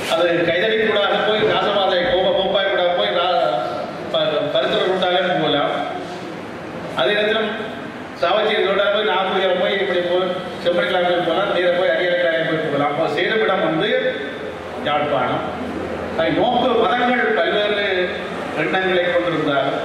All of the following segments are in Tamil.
அது கைதடி கூட போய் ராசபாதை கோப கோப்பாய் கூட போய் பரிந்துரை உண்டாக போகலாம் அதே நேரத்தில் சாவச்சேரியோட போய் நாகூரில் போய் இப்படி போய் செம்படிக்கலாம் போய் போகலாம் நேர போய் அரியலக்காரையும் போய் போகலாம் அப்போ சேருமிடம் வந்து யாழ்ப்பாணம் அதை நோக்கு மதங்கள் பல்வேறு எண்ணங்களை கொண்டிருந்தாலும்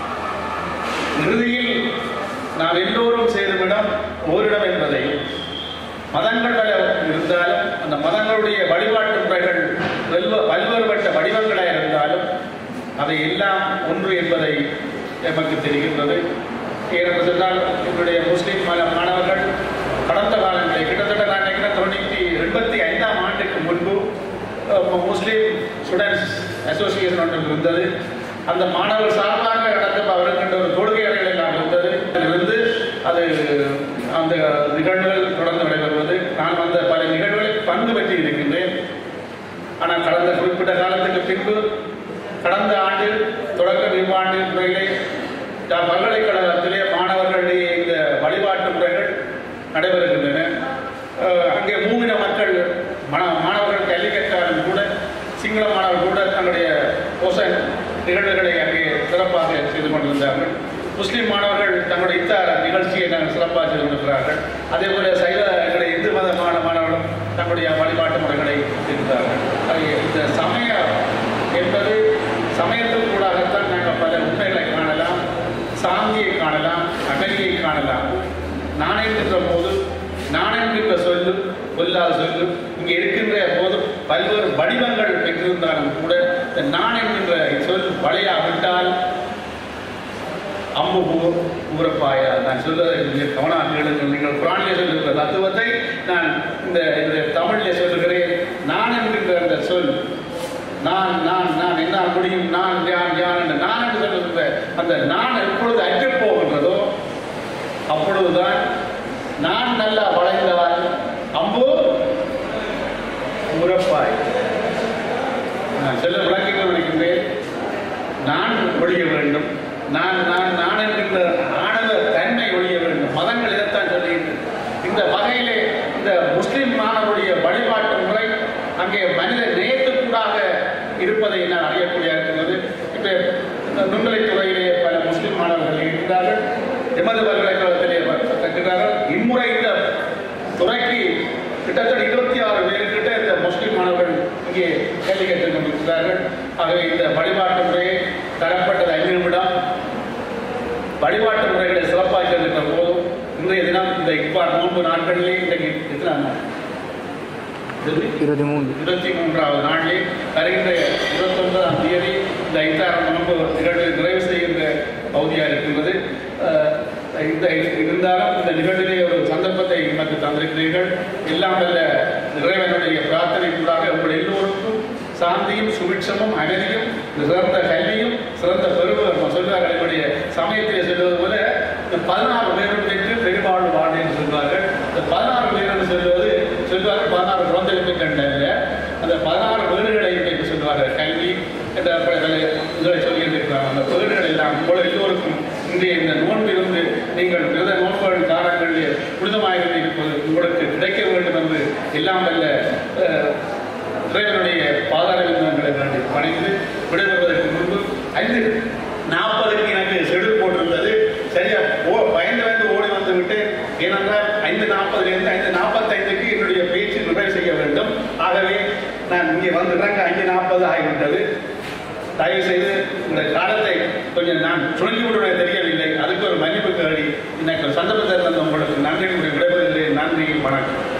இறுதியில் நாம் எல்லோரும் சேருமிடம் ஓரிடம் என்பதை மதங்கள் பல இருந்தாலும் அந்த மதங்களுடைய வழிபாட்டு முறைகள் வெல்வ பல்வேறுபட்ட வடிவங்களாக இருந்தாலும் அதை எல்லாம் ஒன்று என்பதை எமக்கு தெரிகின்றது ஏனென்று சொன்னால் என்னுடைய முஸ்லீம் மத- மாணவர்கள் கடந்த காலங்களில் கிட்டத்தட்ட நான் நினைக்கிறேன் தொண்ணூற்றி எண்பத்தி ஐந்தாம் ஆண்டுக்கு முன்பு அஹ், முஸ்லீம் ஸ்டூடெண்ட்ஸ் அசோசியேஷன் ஒன்று இருந்தது அந்த மாணவர் சார்பாக நடந்த அவருக்கு ஒரு தொழுகை அறைகள் எல்லாம் இருந்தது அதிலிருந்து அது அந்த நிகழ்வுகள் தொடர்ந்து நடைபெறுவது நான் அந்த பல நிகழ்வுகளில் பங்கு பெற்று இருக்கின்றேன் ஆனால் கடந்த குறிப்பிட்ட காலத்துக்கு பின்பு கடந்த ஆண்டு தொடக்க நிர்வாண முறையிலே த- பல்கலைக்கழகத்திலே மாணவர்களுடைய இந்த வழிபாட்டு முறைகள் நடைபெறுகின்றன அஹ், அங்கே மூவின மக்கள் மன- மாணவர்கள் கல்வி கற்றாலும் கூட சிங்கள மாணவர்கள் கூட தங்களுடைய போசன் நிகழ்வுகளை அங்கே சிறப்பாக செய்து கொண்டிருந்தார்கள் முஸ்லிம் மாணவர்கள் தங்களுடைய இத்தார நிகழ்ச்சியை நாங்கள் சிறப்பாக செய்து கொண்டிருக்கிறார்கள் அதே போல சைவ எங்களுடைய இந்து மத மாண- மாணவர்களும் தங்களுடைய வழிபாட்டு முறைகளை இருந்தார்கள் ஆகவே இந்த சமயம் என்பது சமயத்தின் கூடாகத்தான் நாங்கள் பல உண்மைகளை காணலாம் சாந்தியை காணலாம் அகலியை காணலாம் நான் என்கின்ற போது நான் என்கின்ற சொல்லு கொல்லாத சொல்லு இங்கே இருக்கின்ற போது பல்வேறு வடிவங்கள் பெற்றிருந்தாலும் கூட இந்த நான் என்கின்ற சொல் வளையாவிட்டால் அம்பு ஊர் ஊரப்பாயா நான் சொல்வதை நீங்கள் கவனம் கேளுங்கள் நீங்கள் குரானிலே சொல்லுகிற தத்துவத்தை நான் இந்த இந்த தமிழிலே சொல்லுகிறேன் நான் என்கின்ற அந்த சொல் நான் நான் நான் என்ன முடியும் நான் யான் யான் என்று நான் என்று சொல்லுகின்ற அந்த நான் எப்பொழுது அற்றுப் போகின்றதோ அப்பொழுதுதான் நான் நல்லா வளைந்தவன் அம்பு உரப்பாய் நான் செல்ல விளக்கிக் நினைக்கின்றேன் நான் ஒழிய வேண்டும் நான் நான் நான் என்கின்ற ஆணவ தன்மை ஒழிய வேண்டும் மதங்கள் இதைத்தான் சொல்லுகின்றன இந்த வகையிலே இந்த முஸ்லிம் மாணவருடைய வழிபாட்டு முறை அங்கே மனித நேயத்துக்கூடாக இருப்பதை நான் அறியக்கூடிய இருக்கிறது இப்போ இந்த நுண்கலைத் துறையிலே பல முஸ்லிம் மாணவர்கள் இருக்கிறார்கள் எமது பல்கலைக்கழகத்திலே கற்கிறார்கள் இம்முறை இந்த துறைக்கு கிட்டத்தட்ட இருபத்தி ஆறு பேர்கிட்ட இந்த முஸ்லிம் மாணவர்கள் இங்கே கேள்வி கேட்டுக் கொண்டிருக்கிறார்கள் ஆகவே இந்த வழிபாட்டு முறையை தரப்பட்டது ஐந்து நிமிடம் வழிபாட்டு முறைகளை சிறப்பாக இருக்கின்ற போதும் இன்றைய தினம் இந்த இப்பார் நோன்பு நாட்களிலே இன்றைக்கு எத்தனை நாள்? இருபத்தி மூணு இருபத்தி மூன்றாவது நாளிலே வருகின்ற இருபத்தொன்பதாம் தேதி இந்த ஐந்தாயிரம் நோன்பு நிகழ்வு நிறைவு செய்கின்ற பகுதியாக இருக்கின்றது அஹ், இந்த இருந்தாலும் இந்த நிகழ்விலே ஒரு சந்தர்ப்பத்தை நமக்கு தந்திருக்கிறீர்கள் எல்லாம் வல்ல இறைவனுடைய பிரார்த்தனை கூடாக உங்கள் எல்லோருக்கும் சாந்தியும் சுபிட்சமும் அமைதியும் சிறந்த கல்வியும் சிறந்த பெருமை சொல்வார்கள் என்னுடைய சமயத்திலே சொல்வது போல இந்த பதினாறு பேரும் பெற்று பெருவாழ்வு வாழ்வு என்று சொல்வார்கள் இந்த பதினாறு பேர் என்று சொல்வது சொல்வார்கள் பதினாறு குழந்தைகளுக்கு கண்டல்ல அந்த பதினாறு வீடுகளை என்று சொல்வார்கள் கல்வி என்ற பல இதை சொல்லியிருக்கிறாங்க அந்த வீடுகள் எல்லாம் உங்கள் எல்லோருக்கும் இன்றைய இந்த நோன்பிலிருந்து நீங்கள் விரத நோன்புகள் காலங்களில் புனிதமாக இருப்பது உங்களுக்கு கிடைக்க வேண்டும் என்று எல்லாம் வல்ல அஹ், இறைவனுடைய பாதாள விந்தங்களை வேண்டி பணிந்து விடைபெறுவதற்கு முன்பு ஐந்து நாற்பதுக்கு எனக்கு ஷெடியூல் போட்டிருந்தது சரியா ஓ பயந்து வந்து ஓடி வந்து விட்டு ஏனென்றால் ஐந்து நாற்பதுலேருந்து ஐந்து நாற்பத்தைந்துக்கு என்னுடைய பேச்சு நிறைவு செய்ய வேண்டும் ஆகவே நான் இங்கே வந்துடுறாங்க ஐந்து நாற்பது ஆகிவிட்டது தயவு செய்து இந்த காலத்தை கொஞ்சம் நான் சுழங்கி விடுவதை தெரியவில்லை அதுக்கு ஒரு மன்னிப்பு கேடி எனக்கு ஒரு சந்தர்ப்பத்தை தந்த உங்களுக்கு நன்றி கூறி விடைபெறுகிறேன் நன்றி வணக்கம்